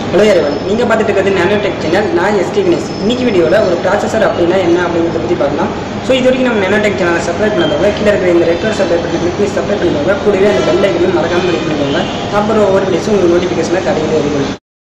hello எரவன் நீங்கள் பார்த்துட்டு இருக்கிறது நானோ டெக் சேனல் நான் எஸ்கே கணேஷ் இன்னைக்கு வீடியோவில் ஒரு ப்ராசஸர் அப்படின்னா என்ன அப்படிங்கிறத பற்றி பார்க்கலாம் ஸோ இது வரைக்கும் நம்ம நானோ டெக் சேனலை சப்ஸ்கிரைப் பண்ணாதவங்க கீழே இருக்கிற இந்த ரெட் கலர் சப்ஸ்கிரைப் பண்ணி கிளிக் பண்ணி சப்ஸ்கிரைப் பண்ணிக்கோங்க கூடவே அந்த பெல் ஐக்கனும் மறக்காமல் கிளிக் பண்ணிக்கோங்க அப்புறம் ஒவ்வொரு டேஸும் உங்களுக்கு நோட்டிஃபிகேஷனாக கிடைக்கிறது இருக்கும்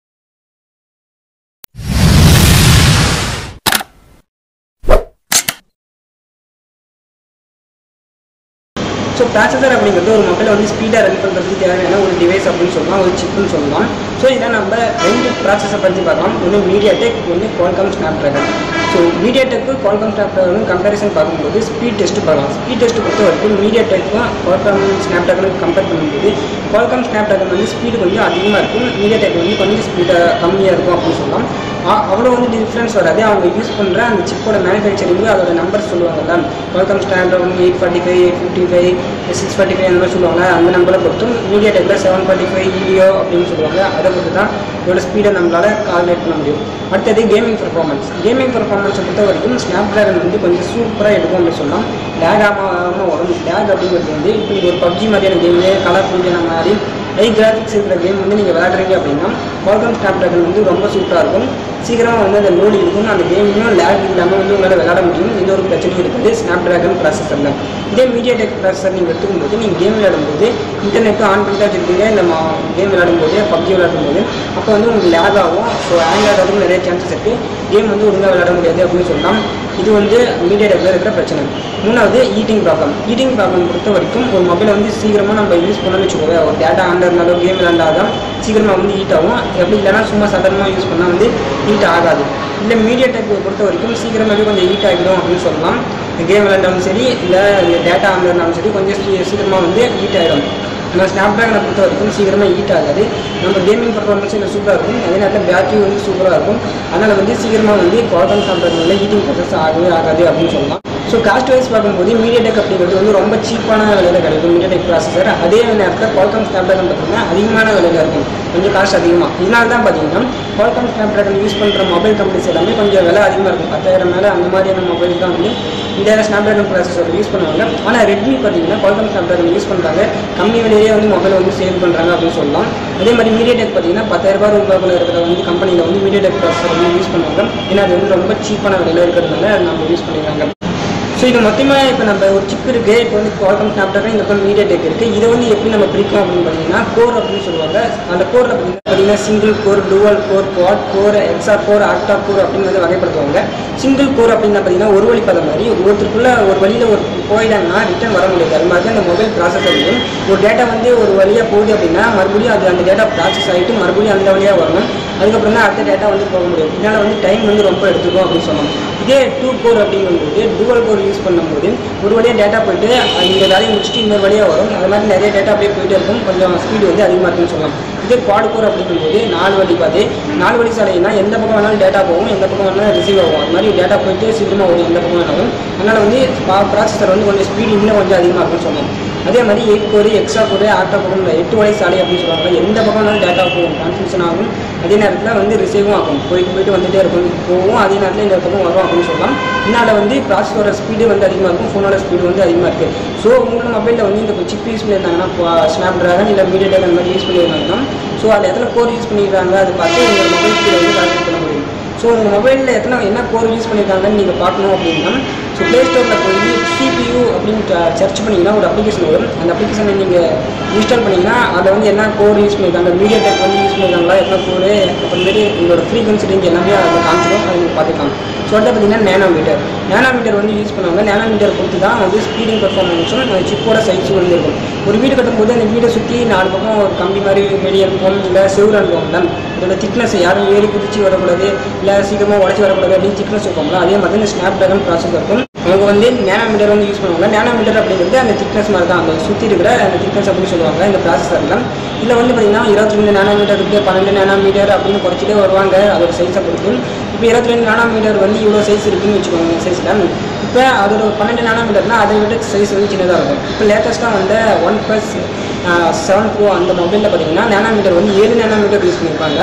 ஸோ ப்ராசஸர் அப்படிங்கிறது ஒரு மொபைலை வந்து ஸ்பீடாக ரன் பண்ணுறதுக்கு தேவையான ஒரு டிவைஸ் அப்படின்னு சொல்லலாம் ஒரு சிப்புன்னு சொல்லலாம் ஸோ இதில் நம்ம ரெண்டு ப்ராசஸர் பற்றி பார்க்கலாம் ஒன்று மீடியா டெக் ஒன்று குவால்காம் ஸ்னாப் ட்ராகன் ஸோ மீடியா டெக்கு குவால்காம் ஸ்னாப் ட்ராகனும் கம்பேரிசன் பார்க்கும்போது ஸ்பீட் டெஸ்ட் பார்க்கலாம் ஸ்பீட் டெஸ்ட் பொறுத்த வரைக்கும் மீடியா டெக்கும் குவால்காம் ஸ்னாப் ட்ராகனுக்கு கம்பேர் பண்ணும்போது குவால்காம் ஸ்னாப் ட்ராகன் வந்து ஸ்பீடு கொஞ்சம் அதிகமாக இருக்கும் மீடியா டெக் வந்து கொஞ்சம் ஸ்பீடாக கம்மியாக இருக்கும் அப்படின்னு சொல்லலாம் அ- அவ்வளோ வந்து டிஃப்ரென்ஸ் வராது அவங்க யூஸ் பண்ணுற அந்த சிப்போட மேனுஃபேக்சரிங் அதோட நம்பர் சொல்லுவாங்கல்ல வெல்கம் ஸ்டாண்ட் eight forty five eight fifty five six forty five அந்த மாதிரி சொல்லுவாங்க அந்த நம்பரை பொறுத்தும் மீடியா டெக்கில் செவன் ஃபார்ட்டி ஃபைவ் இடியோ அப்படின்னு சொல்லுவாங்க அதை பொறுத்து தான் இதோட ஸ்பீடை நம்மளால் கால்குலேட் பண்ண முடியும் அடுத்தது கேமிங் பர்ஃபார்மன்ஸ் கேமிங் பர்ஃபார்மன்ஸை பொறுத்த வரைக்கும் ஸ்னாப் ட்ராகன் வந்து கொஞ்சம் சூப்பராக எடுக்கும் அப்படின்னு சொல்லலாம் லேக் ஆகாமல் வரும் லேக் அப்படிங்கிறது வந்து இப்போ நீங்கள் ஒரு பப்ஜி மாதிரியான கேமு கலர்ஃபுல் அந்த மாதிரி ஹை கிராஃபிக்ஸ் இருக்கிற கேம் வந்து நீங்கள் விளையாடுறீங்க அப்படின்னா குவால்காம் ஸ்னாப் ட்ராகன் வந்து ரொம்ப சூப்பராக இருக்கும் சீக்கிரமாக வந்து அந்த லோடு இருக்கும் அந்த கேமையும் லேக் இல்லாமல் வந்து உங்களால் விளையாட முடியும் எந்த ஒரு பிரச்சனையும் இருக்குது ஸ்னாப் ட்ராகன் ப்ராசஸரில் இதே மீடியா டெக் ப்ராசஸர் நீங்கள் எடுத்துக்கும்போது நீங்கள் கேம் விளையாடும்போது இன்டர்நெட்டும் ஆன் பண்ணிட்டு வச்சுருக்கீங்க இல்லை கேம் விளையாடும்போது பப்ஜி விளையாடும்போது அப்போ வந்து உங்களுக்கு லேக் ஆகும் ஸோ ஹேங் ஆகிறதுக்கு நிறைய சான்சஸ் இருக்குது கேம் வந்து ஒழுங்காக விளையாட முடியாது அப்படின்னு சொல்லலாம் இது வந்து மீடியா டெக்கில் இருக்கிற பிரச்சனை மூணாவது ஈட்டிங் ப்ராப்ளம் ஈட்டிங் ப்ராப்ளம் பொறுத்த வரைக்கும் ஒரு மொபைலை வந்து சீக்கிரமாக நம்ம யூஸ் பண்ணணும்னு வச்சுக்கோங்க ஒரு டேட்டா ஆன் இருந்தாலும் கேம் விளையாண்டாதான் சீக்கிரமாக வந்து ஹீட் ஆகும் எப்படி இல்லைன்னா சும்மா சாதாரணமாக யூஸ் பண்ணால் வந்து ஹீட் ஆகாது இல்லை மீடியா டெக் பொறுத்த வரைக்கும் சீக்கிரமாகவே கொஞ்சம் ஹீட் ஆகிடும் அப்படின்னு சொல்லலாம் கேம் விளையாண்டாலும் சரி இல்லை டேட்டா ஆன் இருந்தாலும் சரி கொஞ்சம் சீ- சீக்கிரமாக வந்து ஹீட் ஆகிடும் நம்ம ஸ்னாப் ட்ராகனை பொறுத்த வரைக்கும் சீக்கிரமாக ஹீட் ஆகாது நம்ம கேமிங் பர்ஃபார்மன்ஸ் இதில் சூப்பராக இருக்கும் அதே நேரத்தில் பேட்டரி வந்து சூப்பராக இருக்கும் அதனால் வந்து சீக்கிரமாக வந்து குவால்காம் ஸ்னாப் ட்ராகனில் ஹீட்டிங் ப்ராசஸ் ஆகவே ஆகாது அப்படின்னு சொல்லலாம் ஸோ காஸ்ட் வைஸ் பார்க்கும்போது மீடியா டெக் அப்படிங்கிறது வந்து ரொம்ப சீப்பான விலையில் கிடைக்கும் மீடியா டெக் ப்ராசஸர் அதே நேரத்தில் குவால்காம் ஸ்னாப் ட்ராகன் பார்த்தீங்கன்னா அதிகமான விலையில் இருக்கும் கொஞ்சம் காஸ்ட் அதிகமாக இதனால தான் பார்த்தீங்கன்னா குவால்காம் ஸ்னாப் ட்ராகன் யூஸ் பண்ணுற மொபைல் கம்பெனிஸ் எல்லாமே கொஞ்சம் விலை அதிகமாக இருக்கும் பத்தாயிரம் மேலே அந்த மாதிரியான மொபைல் தான் வந்து இந்த ஸ்னாப் ட்ராகன் ப்ராசஸர் யூஸ் பண்ணுவாங்க ஆனால் ரெட்மி பார்த்தீங்கன்னா குவால்காம் ஸ்னாப் ட்ராகன் யூஸ் பண்ணுறாங்க கம்மி விலையிலே வந்து மொபைல் வந்து சேல் பண்ணுறாங்க அப்படின்னு சொல்லலாம் அதே மாதிரி மீடியா டெக் பார்த்தீங்கன்னா பத்தாயிரம் ரூபாய் ரூபாய்க்குள்ள இருக்கிற வந்து கம்பெனியில் வந்து மீடியா டெக் ப்ராசஸர் வந்து யூஸ் பண்ணுவாங்க ஏன்னா அது வந்து ரொம்ப சீப்பான விலையில் இருக்கிறதுனால அது நம்ம யூஸ் பண்ணிடுறாங்க ஸோ இது மொத்தமாக இப்போ நம்ம ஒரு சிப் இருக்குது இப்போ வந்து குவால்கம் ஸ்னாப்ட்ராகன் இந்த பக்கம் மீடியா டெக் இருக்குது இதை வந்து எப்படி நம்ம பிரிக்கும் அப்படின்னு பார்த்தீங்கன்னா கோர் அப்படின்னு சொல்லுவாங்க அந்த கோரில் பார்த்தீங்கன்னா single core dual core quad core hexa core octa core அப்படின்னு வந்து வகைப்படுத்துவாங்க சிங்கிள் கோர் அப்படின்னு பார்த்தீங்கன்னா ஒரு வழி பதம் மாதிரி ஒருத்தருக்குள்ள ஒரு வழியில் ஒரு போயிட்டாங்கன்னா ரிட்டர்ன் வர முடியாது அது மாதிரி தான் அந்த மொபைல் ப்ராசஸர்லையும் ஒரு டேட்டா வந்து ஒரு வழியாக போகுது அப்படின்னா மறுபடியும் அது அந்த டேட்டா ப்ராசஸ் ஆகிட்டு மறுபடியும் அந்த வழியாக வரணும் அதுக்கப்புறம் தான் அடுத்த டேட்டா வந்து போக முடியும் இதனால் வந்து டைம் வந்து ரொம்ப எடுத்துக்கும் அப்படின்னு சொல்லலாம் இதே டூ கோர் அப்படிங்கும்போது டுவல் கோர் யூஸ் பண்ணும்போது ஒரு வழியாக டேட்டா போயிட்டு அது இந்த வேலையை முடிச்சுட்டு இன்னொரு வழியாக வரும் அது மாதிரி நிறைய டேட்டா அப்படியே போயிட்டே இருக்கும் கொஞ்சம் ஸ்பீடு வந்து அதிகமாக இருக்குன்னு சொல்லலாம் இதே குவாட் கோர் அப்படிங்கும்போது நாலு வழி பாது நாலு வழி சாலைனா எந்த பக்கம் வேணாலும் டேட்டா போகும் எந்த பக்கம் வேணாலும் ரிசீவ் ஆகும் அது மாதிரி டேட்டா போயிட்டு சீக்கிரமாக வரும் எந்த பக்கம் வேணாலும் அதனால் வந்து ப்ராசஸர் வந்து கொஞ்சம் ஸ்பீடு இன்னும் கொஞ்சம் அதிகமாக இருக்குன்னு சொல்லலாம் அதே மாதிரி eight core extra core octa core எட்டு வழி சாலை அப்படின்னு சொல்லுவாங்க எந்த பக்கம் வேணாலும் டேட்டா போகும் டிரான்ஸ்மிஷன் ஆகும் அதே நேரத்தில் வந்து ரிசீவும் ஆகும் போயிட்டு போயிட்டு வந்துட்டே இருக்கும் போகும் அதே நேரத்தில் இந்த பக்கம் வரும் அப்படின்னு சொல்லலாம் இதனால் வந்து ப்ராசஸரோட ஸ்பீடு வந்து அதிகமாக இருக்கும் ஃபோனோட ஸ்பீடு வந்து அதிகமாக இருக்குது ஸோ உங்களோட மொபைலில் வந்து இந்த சிப் யூஸ் பண்ணியிருந்தாங்கன்னா ஸ்னாப் ட்ராகன் இல்லை மீடியா டேக் அந்த மாதிரி யூஸ் பண்ணியிருந்தாங்கன்னா ஸோ அதில் எத்தனை கோர் யூஸ் பண்ணியிருக்காங்க அதை பார்த்து உங்களோட மொபைல் ஸ்பீடை வந்து கால்குலேட் பண்ண முடியும் ஸோ உங்கள் மொபைலில் எத்தனை என்ன கோர் யூஸ் பண்ணியிருக்காங்கன்னு நீங்கள் பார்க்கணும் அப்படின்னா ஸோ ப்ளே ஸ்டோரில் போய் சிபியூ அப்படின்னு சர்ச் பண்ணிங்கன்னா ஒரு அப்ளிகேஷன் வரும் அந்த அப்ளிகேஷனை நீங்கள் இன்ஸ்டால் பண்ணிங்கன்னா அதில் வந்து என்ன கோர் யூஸ் பண்ணியிருக்காங்க மீடியா டெக் வந்து யூஸ் பண்ணியிருக்காங்களா எத்தனை கோர் அப்புறமேட்டு உங்களோட ஃப்ரீக்வன்சி ரேஞ்ச் எல்லாமே அதில் காமிச்சிடும் அதை நீங்கள் பார்த்துக்கலாம் ஸோ அடுத்து பார்த்தீங்கன்னா நேனோமீட்டர் நேனோமீட்டர் வந்து யூஸ் பண்ணுவாங்க நேனோமீட்டர் பொறுத்து தான் வந்து ஸ்பீடிங் பர்ஃபார்மன்ஸும் சிப்போட சைஸும் வந்து இருக்கும் ஒரு வீடு கட்டும்போது அந்த வீடை சுற்றி நாலு பக்கம் ஒரு கம்பி மாதிரி வெளியே இருக்கும் இல்லை செவ்வறு அனுப்புவாங்கல்ல இதோட திக்னஸ் யாரும் ஏறி குதிச்சு வரக்கூடாது இல்லை சீக்கிரமாக உடச்சி வரக்கூடாது அப்படின்னு திக்னஸ் வைப்பாங்களா அதே மாதிரி இந்த ஸ்னாப் ட்ராகன் ப்ராசஸ் இருக்கும் அவங்க வந்து நேனோமீட்டர் வந்து யூஸ் பண்ணுவாங்க நேனோமீட்டர் அப்படிங்கிறது அந்த திக்னஸ் மாதிரி தான் அந்த சுற்றி இருக்கிற அந்த திக்னஸ் அப்படின்னு சொல்லுவாங்க இந்த ப்ராசஸரில் இதில் வந்து பார்த்தீங்கன்னா இருபத்தி ரெண்டு நேனோமீட்டர் இருக்குது பன்னெண்டு நேனோமீட்டர் அப்படின்னு குறைச்சிட்டே வருவாங்க அதோட சைஸை பொறுத்து இப்போ இருபத்தி ரெண்டு நேனோமீட்டர் வந்து இவ்வளோ சைஸ் இருக்குன்னு வச்சுக்கோங்க சைஸில் இப்போ அதோட பன்னெண்டு நேனோமீட்டர்னா அதை விட சைஸ் வந்து சின்னதாக இருக்கும் இப்போ லேட்டஸ்ட்டாக வந்த ஒன் ப்ளஸ் செவன் ப்ரோ அந்த மொபைலில் பார்த்தீங்கன்னா நேனோமீட்டர் வந்து ஏழு நேனோமீட்டர் யூஸ் பண்ணியிருப்பாங்க ஸோ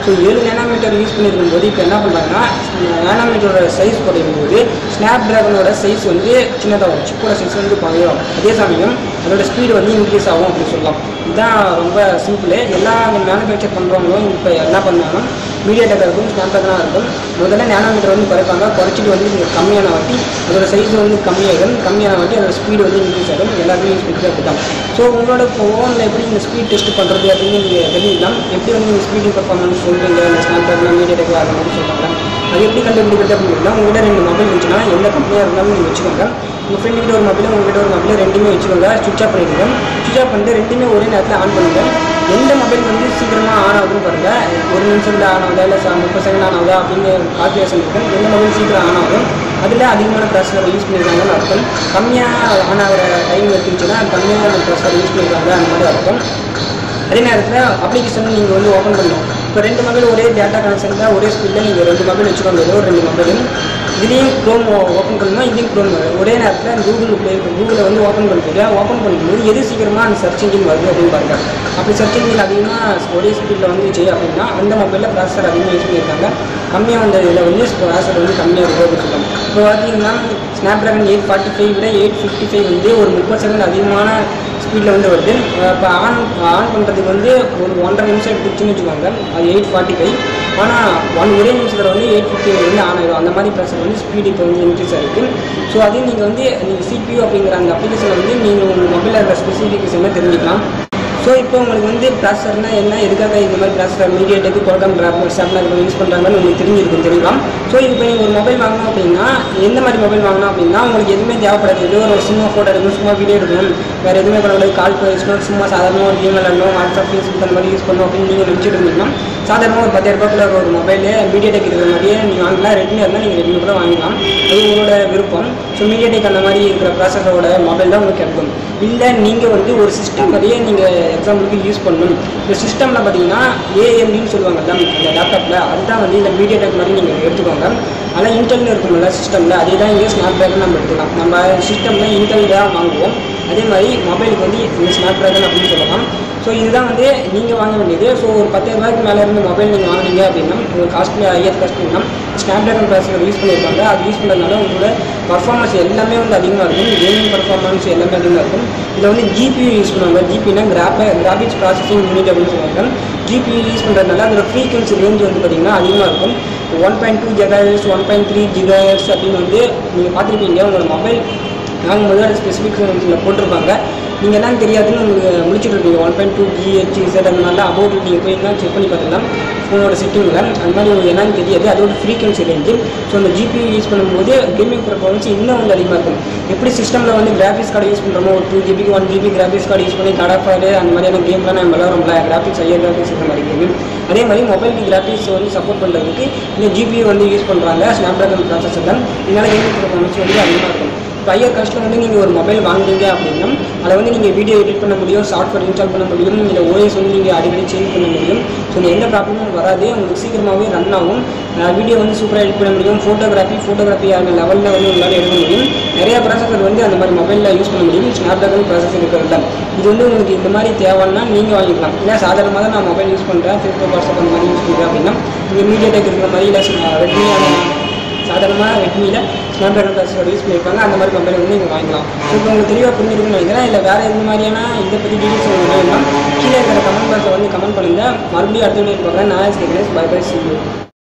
ஸோ ஏழு நேனோமீட்டர் யூஸ் பண்ணியிருக்கும் போது இப்போ என்ன பண்ணுறாங்கன்னா நேனோமீட்டரோட சைஸ் குறையும் போது ஸ்னாப் ட்ராகனோட சைஸ் வந்து சின்னதாகும் சிப்போட சைஸ் வந்து குறையும் அதே சமயம் அதோட ஸ்பீடு வந்து இன்க்ரீஸ் ஆகும் அப்படின்னு சொல்லலாம் இதுதான் ரொம்ப சிம்பிள் எல்லா மேனுஃபேக்சர் பண்ணுறவங்களும் இப்போ என்ன பண்ணாங்கன்னா மீடியா டெக்காக இருக்கும் ஸ்னாப் ட்ராகனாக இருக்கும் முதல்ல நேனோமீட்டர் வந்து குறைப்பாங்க குறைச்சிட்டு வந்து இது கம்மியான வாட்டி அதோட சைஸ் வந்து கம்மியாகும் கம்மியான வாட்டி அதோட ஸ்பீடு வந்து இன்க்ரீஸ் ஆகும் எல்லாருமே யூஸ் பண்ணிட்டு அப்படி தான் ஸோ உங்களோட ஃபோனில் எப்படி இந்த ஸ்பீட் டெஸ்ட் பண்ணுறது அப்படின்னு நீங்கள் தெரிஞ்சுக்கலாம் எப்படி வந்து நீங்கள் ஸ்பீடிங் பர்ஃபார்மன்ஸ் சொல்கிறீங்க இந்த ஸ்னாப் ட்ராகன் மீடியா டெக் அது மாதிரி சொல்கிறாங்க அது எப்படி கண்டுபிடிக்கிறது அப்படின்னா உங்கள்கிட்ட ரெண்டு மொபைல் இருந்துச்சுன்னா எந்த கம்பெனியாக இருந்தாலும் நீங்கள் வச்சுக்கோங்க உங்கள் ஃப்ரெண்டு கிட்ட ஒரு மொபைல் உங்கள்கிட்ட ஒரு மொபைல் ரெண்டுமே வச்சுக்கோங்க சுவிச் ஆஃப் பண்ணிடுங்க சுவிச் ஆஃப் பண்ணிட்டு ரெண்டுமே ஒரே நேரத்தில் ஆன் பண்ணுங்க எந்த மொபைல் வந்து சீக்கிரமாக ஆன் ஆகுதுன்னு பாருங்க ஒரு நிமிஷத்தில் ஆன் ஆகுதா இல்லை ச- முப்பது செகண்ட் ஆன் ஆகுதா அப்படின்னு கால்குலேஷன் இருக்கும் எந்த மொபைல் சீக்கிரம் ஆன் ஆகும் அதில் அதிகமான ப்ராசஸர் யூஸ் பண்ணியிருக்காங்கன்னு அர்த்தம் கம்மியாக ஆன் ஆகிற டைம் எடுத்துச்சுன்னா கம்மியான ப்ராசஸர் யூஸ் பண்ணியிருக்காங்க அந்த மாதிரி அர்த்தம் அதே நேரத்தில் அப்ளிகேஷன் நீங்கள் வந்து ஓப்பன் பண்ணணும் இப்போ ரெண்டு மொபைல் ஒரே டேட்டா கனெக்ஷனில் ஒரே ஸ்பீடில் நீங்கள் ரெண்டு மொபைல் வச்சுக்கோங்க ஏதோ ஒரு ரெண்டு மொபைல் இதுலேயும் க்ரோம் ஓப்பன் பண்ணணும் இதுலேயும் க்ரோம் ஒரே நேரத்தில் கூகுள் ப்ளே கூகுளில் வந்து ஓப்பன் பண்ணிட்டு ஓப்பன் பண்ணும்போது எது சீக்கிரமாக அந்த சர்ச் இன்ஜின் வருது அப்படின்னு பாருங்க அப்படி சர்ச் இன்ஜின் அதிகமாக ஒரே ஸ்பீடில் வந்துச்சு அப்படின்னா அந்த மொபைலில் ப்ராசஸர் அதிகமாக யூஸ் பண்ணியிருக்காங்க கம்மியாக வந்த இதில் வந்து ப்ராசஸர் வந்து கம்மியாக இருக்கும் அப்படின்னு சொல்லுவாங்க இப்போ பார்த்தீங்கன்னா Snapdragon eight forty five விட எயிட் ஃபிஃப்டி ஃபைவ் வந்து ஒரு முப்பது செகண்ட் அதிகமான ஸ்பீடில் வந்து வருது இப்போ ஆன் ஆன் பண்ணுறதுக்கு வந்து ஒரு ஒன்றரை நிமிஷம் எடுத்துச்சுன்னு வச்சுக்கோங்க அது எயிட் ஃபார்ட்டி ஃபைவ் ஆனால் ஒன் ஒரே நிமிஷத்தில் வந்து எயிட் ஃபிஃப்டி வந்து ஆன் ஆயிடும் அந்த மாதிரி ப்ரெஷர் வந்து ஸ்பீடு இப்போ வந்து இன்க்ரீஸ் ஆகிருக்கு ஸோ அதே நீங்கள் வந்து நீங்கள் சிபியூ அப்படிங்கிற அந்த அப்ளிகேஷனை வந்து நீங்கள் உங்கள் மொபைலில் இருக்கிற ஸ்பெசிஃபிகேஷனை தெரிஞ்சுக்கலாம் ஸோ இப்போ உங்களுக்கு வந்து ப்ராசஸர்னா என்ன எதுக்காக இந்த மாதிரி ப்ராசஸர் மீடியா டெக் குவால்காம் ஸ்னாப்லாம் யூஸ் பண்ணுறாங்கன்னு உங்களுக்கு தெரிஞ்சிருக்கும் தெரியும் ஸோ இப்போ நீங்கள் ஒரு மொபைல் வாங்கணும் அப்படின்னா எந்த மாதிரி மொபைல் வாங்கணும் அப்படின்னா உங்களுக்கு எதுவுமே தேவைப்படாது ஏதோ ஒரு சும்மா ஃபோட்டோ எடுக்கணும் சும்மா வீடியோ எடுக்கணும் வேறு எதுவுமே பண்ணக்கூடாது கால் பேசணும் சும்மா சாதாரணமாக ஒரு கேம் விளாடணும் வாட்ஸ்அப் ஃபேஸ்புக் அந்த மாதிரி யூஸ் பண்ணணும் அப்படின்னு நீங்கள் நினச்சிட்டு இருந்தீங்கன்னா சாதாரணமாக ஒரு பத்தாயிரம் ரூபாய்க்குள்ள ஒரு மொபைல் மீடியா டெக் இருக்கிற மாதிரியே நீங்கள் வாங்கலாம் ரெட்மி இருந்தால் நீங்கள் ரெட்மி கூட வாங்கிக்கலாம் அது உங்களோட விருப்பம் ஸோ மீடியா டெக் அந்த மாதிரி இருக்கிற ப்ராசஸரோட மொபைல் தான் உங்களுக்கு கிடைக்கும் இல்லை நீங்கள் வந்து ஒரு சிஸ்டம் மாதிரியே நீங்கள் எக்ஸாம்பிளுக்கு யூஸ் பண்ணணும் இந்த சிஸ்டமில் பார்த்தீங்கன்னா ஏஎம்டின்னு சொல்லுவாங்கல்ல அந்த லேப்டாப்பில் அதுதான் வந்து இந்த மீடியா டெக் மாதிரி நீங்கள் எடுத்துக்கோங்க ஆனால் இன்டெல்னு இருக்கும்ல சிஸ்டமில் அதே தான் இங்கே ஸ்னாப் ட்ராகன் நம்ம எடுத்துக்கலாம் நம்ம சிஸ்டமில் இன்டெல் தான் வாங்குவோம் அதே மாதிரி மொபைலுக்கு வந்து இந்த ஸ்னாப் ட்ராகன் அப்படின்னு சொல்லலாம் ஸோ இதுதான் வந்து நீங்கள் வாங்க வேண்டியது ஸோ ஒரு பத்தாயிரம் ரூபாய்க்கு மேலே இருந்து மொபைல் நீங்கள் வாங்குனீங்க அப்படின்னா உங்களுக்கு காஸ்ட்லி ஹையர் காஸ்ட்லினா ஸ்னாப் ட்ராகன் ப்ராசஸர் யூஸ் பண்ணியிருப்பாங்க அது யூஸ் பண்ணுறதுனால உங்களோட பர்ஃபார்மன்ஸ் எல்லாமே வந்து அதிகமாக இருக்கும் கேமிங் பர்ஃபார்மன்ஸ் எல்லாமே அதிகமாக இருக்கும் இதில் வந்து ஜிபியூ யூஸ் பண்ணுவாங்க ஜிபினா கிராஃப கிராஃபிக்ஸ் ப்ராசஸிங் யூனிட் அப்படின்னு சொல்லுவாங்க ஜிபியூ யூஸ் பண்ணுறதுனால அதோட ஃப்ரீக்வன்சி ரேஞ்ச் வந்து பார்த்திங்கன்னா அதிகமாக இருக்கும் one point two gigahertz one point three gigahertz அப்படின்னு வந்து நீங்கள் பார்த்துருப்பீங்க உங்களோட மொபைல் வாங்கும்போது அது ஸ்பெசிஃபிகேஷன்ஸில் போட்டிருப்பாங்க நீங்கள் என்னன்னு தெரியாதுன்னு உங்களுக்கு முடிச்சுட்டு இருப்பீங்க one point two GH Z அந்த மாதிரிலாம் அபவுட் நீங்கள் போய் என்ன செக் பண்ணி பார்த்துக்கலாம் ஃபோனோட செட்டிங்கில் அந்த மாதிரி உங்களுக்கு என்னன்னு தெரியாது அதோட ஃப்ரீக்வன்சி ரேஞ்சு ஸோ அந்த ஜிபி யூஸ் பண்ணும்போது கேமிங் பர்ஃபார்மன்ஸ் இன்னும் வந்து அதிகமாக இருக்கும் எப்படி சிஸ்டமில் வந்து கிராஃபிக்ஸ் கார்டு யூஸ் பண்ணுறோமோ ஒரு டூ ஜிபிக்கு one GB graphics card use பண்ணி கடை ஃபைலு அந்த மாதிரியான கேம்லாம் நம்ம விளாட்றோம்ல கிராஃபிக்ஸ் ஐயர் கிராஃபிக்ஸ் இந்த மாதிரி கேம் அதே மாதிரி மொபைலுக்கு கிராஃபிக்ஸ் வந்து சப்போர்ட் பண்ணுறதுக்கு இந்த ஜிபி வந்து யூஸ் பண்ணுறாங்க ஸ்னாப் ட்ராகன் ப்ராசஸர் தான் இதனால் கேமிங் பர்ஃபார்மன்ஸ் வந்து அதிகமாக இருக்கும் இப்போ ஹையர் காஸ்ட்டில் வந்து நீங்கள் ஒரு மொபைல் வாங்குறீங்க அப்படின்னா அதை வந்து நீங்கள் வீடியோ எடிட் பண்ண முடியும் சாஃப்ட்வேர் இன்ஸ்டால் பண்ண முடியும் இல்லை ஓஎஸ் வந்து நீங்கள் அடிக்கடி சேஞ்ச் பண்ண முடியும் ஸோ எந்த ப்ராப்ளமும் வராது உங்களுக்கு சீக்கிரமாகவே ரன் ஆகும் வீடியோ வந்து சூப்பராக எடிட் பண்ண முடியும் ஃபோட்டோகிராஃபி ஃபோட்டோகிராஃபி அந்த லெவலில் வந்து உங்களால் எடுக்க முடியும் நிறைய ப்ராசஸர் வந்து அந்த மாதிரி மொபைலில் யூஸ் பண்ண முடியும் ஸ்னாப் ட்ராகன் ப்ராசஸர் இருக்கிறது இது வந்து உங்களுக்கு இந்த மாதிரி தேவைன்னா நீங்கள் வாங்கிக்கலாம் இல்லை சாதாரணமாக தான் நான் மொபைல் யூஸ் பண்ணுறேன் ஃபேஸ்புக் வாட்ஸ்அப் அந்த மாதிரி யூஸ் பண்ணுறேன் அப்படின்னா நீங்கள் மீடியா டெக் இருக்கிற மாதிரி இல்லை ரெட்மியான சாதாரணமாக ரெட்மியில் ஸ்னாப் ட்ராகன் ப்ராசஸர் யூஸ் பண்ணியிருப்பாங்க அந்த மாதிரி மொபைல் வந்து நீங்கள் வாங்கலாம் ஸோ இப்போ உங்களுக்கு தெளிவாக புரிஞ்சிருக்குன்னு நினைக்கிறேன் இல்லை வேறு எந்த மாதிரியான இதை பற்றி டீட்டெயில்ஸ் உங்களுக்கு வேணும்னா கீழே இருக்கிற கமெண்ட் பாக்ஸில் வந்து கமெண்ட் பண்ணுங்கள் மறுபடியும் அடுத்த வீடியோ பார்க்குறேன் நான் கேட்குறேன் பை பை சி